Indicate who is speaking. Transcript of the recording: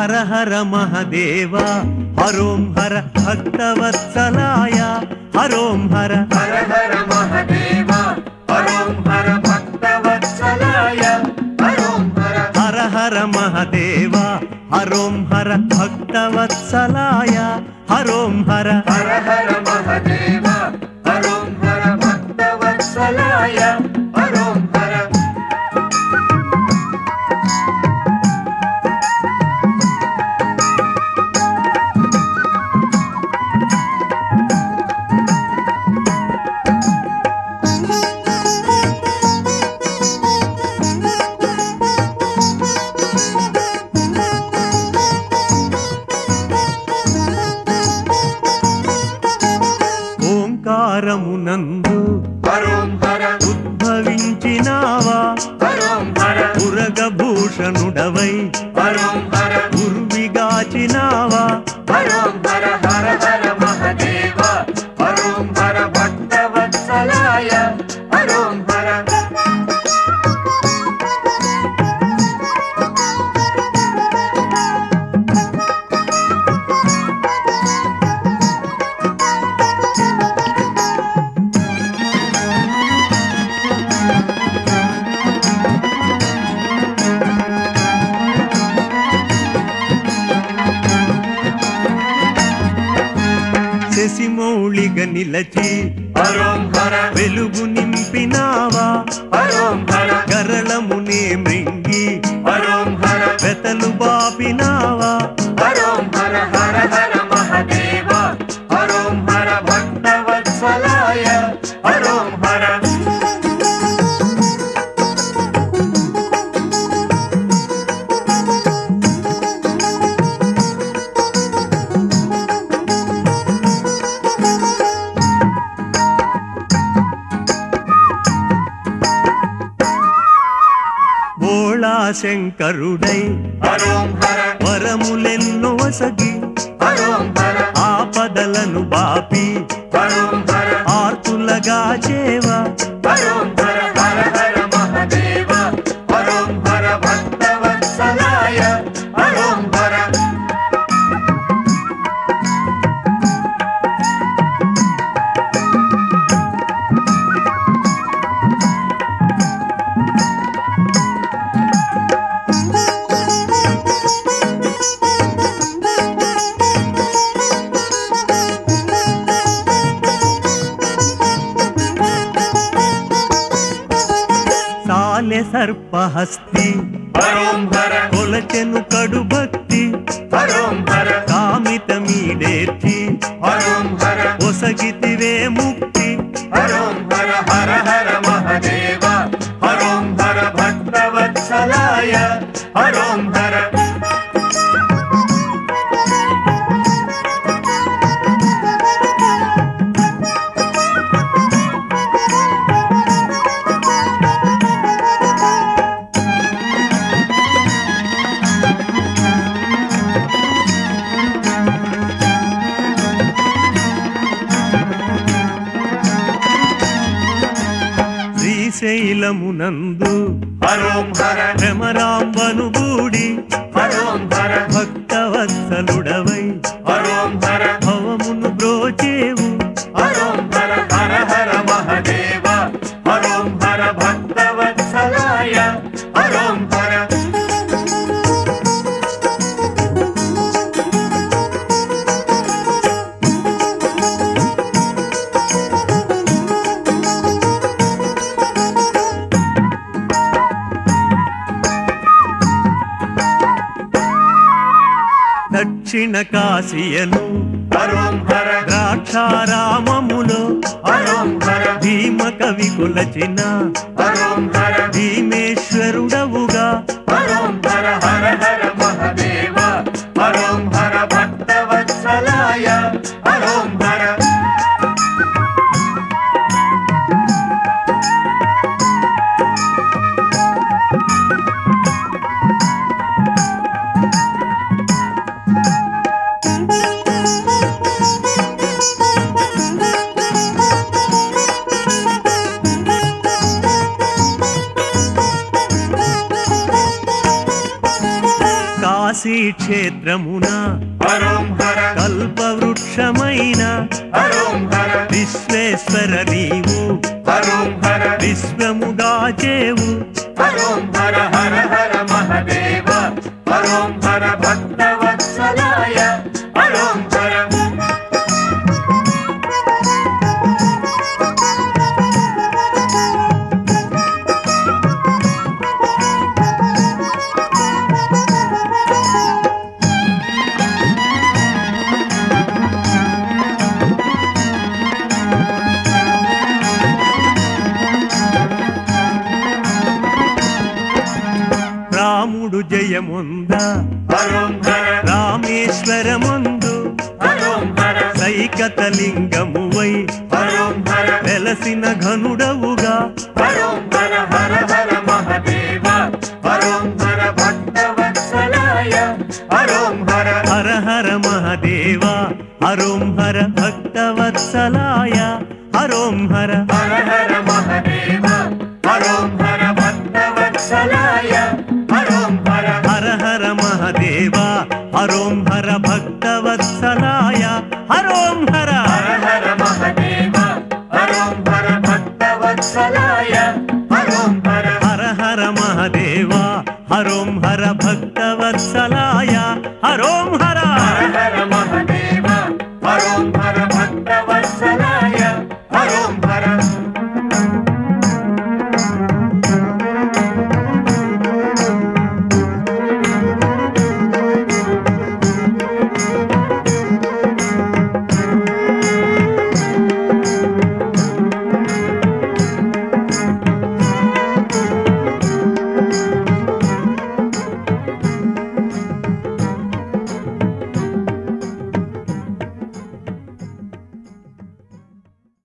Speaker 1: హర హర మహదేవ హరోం హర భక్తవత్సలాయ హరోం హర
Speaker 2: హర హర మహదేవ హరోం హర భక్తవత్సలాయ హరోం హర
Speaker 1: హర హర మహదేవ హరోం హర భక్తవత్సలాయ హరోం హర
Speaker 2: హర హర మహదేవ హరోం హర భక్తవత్సలాయ హరోం హర
Speaker 1: ఓంకారమునందు
Speaker 2: హరోం హర
Speaker 1: ఉద్భవించినావా
Speaker 2: హరోం హర
Speaker 1: ఉరగభూషణుడవై
Speaker 2: హరోం హర
Speaker 1: ఉర్విగాచినావా
Speaker 2: హరోం హర హర హర మహదేవ హరోం హర భక్తవత్సలాయ హరోం హర
Speaker 1: శశిమౌళిగ నిలచి
Speaker 2: హరోం హర
Speaker 1: వెలుగు నింపినావా
Speaker 2: హరోం హర
Speaker 1: గరళమునే మృంగి
Speaker 2: హరోం హర
Speaker 1: వెతలు బాపినావా
Speaker 2: హరోం హర హర హర మహదేవ హరోం హర భక్తవత్సలాయ హరోం హర
Speaker 1: బోళా శంకరుడై
Speaker 2: హరోం హర
Speaker 1: వరములెన్నో వసగి
Speaker 2: హరోం హర
Speaker 1: ఆపదలను బాపి
Speaker 2: హరోం హర
Speaker 1: ఆర్తులగా చేవా
Speaker 2: హరోం హర హర హర మహదేవ హరోం హర భక్తవత్సలాయ హరోం హర
Speaker 1: సాలె సర్పహస్తి
Speaker 2: హరోం హర
Speaker 1: కొలచెను కడు భక్తి
Speaker 2: హరోం హర
Speaker 1: కామితమీడేర్చి
Speaker 2: హరోం హర
Speaker 1: ఒసగితివే ముక్తి
Speaker 2: హరోం హర హర హర మహదేవ హరోం హర భక్తవత్సలాయ హరోం హర
Speaker 1: శ్రీశైలమునందు
Speaker 2: హరోం హర
Speaker 1: భ్రమరాంబను బూడి
Speaker 2: హరోం హర
Speaker 1: భక్తవత్సలుడవై
Speaker 2: హరోం హర
Speaker 1: భవమును బ్రోచేవు
Speaker 2: హరోం హర హర హర మహదేవ హరోం హర భక్తవత్సలాయ హరోం హర
Speaker 1: దక్షిణ కాశీయను
Speaker 2: హరోం హర
Speaker 1: ద్రాక్షారామములో
Speaker 2: హరోం హర
Speaker 1: భీమ కవి కొలచిన
Speaker 2: హరోం హర
Speaker 1: భీమేశ్వరుడవుగా
Speaker 2: హరోం హర హర హర మహదేవ హరోం హర భక్తవత్సలాయ హరోం హర
Speaker 3: Thank you.
Speaker 1: కాశీ క్షేత్రమున
Speaker 2: హరోం హర
Speaker 1: కల్పవృక్షమైన
Speaker 2: హరోం హర
Speaker 1: విశ్వేశ్వర నీవు
Speaker 2: హరోం హర
Speaker 1: విశ్వముగాచేవు
Speaker 2: హరోం హర హర హర మహదేవ హరోం హర భక్తవత్సలాయ హరోం హర
Speaker 1: రాముడు జయముందా
Speaker 2: హరోం హర
Speaker 1: రామేశ్వరమందు
Speaker 2: హరోం హర
Speaker 1: సైకతలింగమువై
Speaker 2: హరోం హర
Speaker 1: వెలసిన ఘనుడవుగా
Speaker 2: హరోం హర హర హర మహదేవ హరోం హర భక్తవత్సలాయ హరోం హర
Speaker 1: హర హర మహదేవ హరోం హర భక్తవత్సలాయ హరోం హర
Speaker 2: హర హర మహదేవ హరోం హర భక్తవత్సలాయ హరోం హర
Speaker 1: హర హర మహదేవ హరోం హర భక్తవత్సలాయ హరోం హర
Speaker 2: హర హర మహదేవ హరోం హర భక్తవత్సలాయ హరోం హర
Speaker 1: హర హర మహదేవ హరోం హర భక్తవత్సలాయ హరోం హర
Speaker 2: హర హర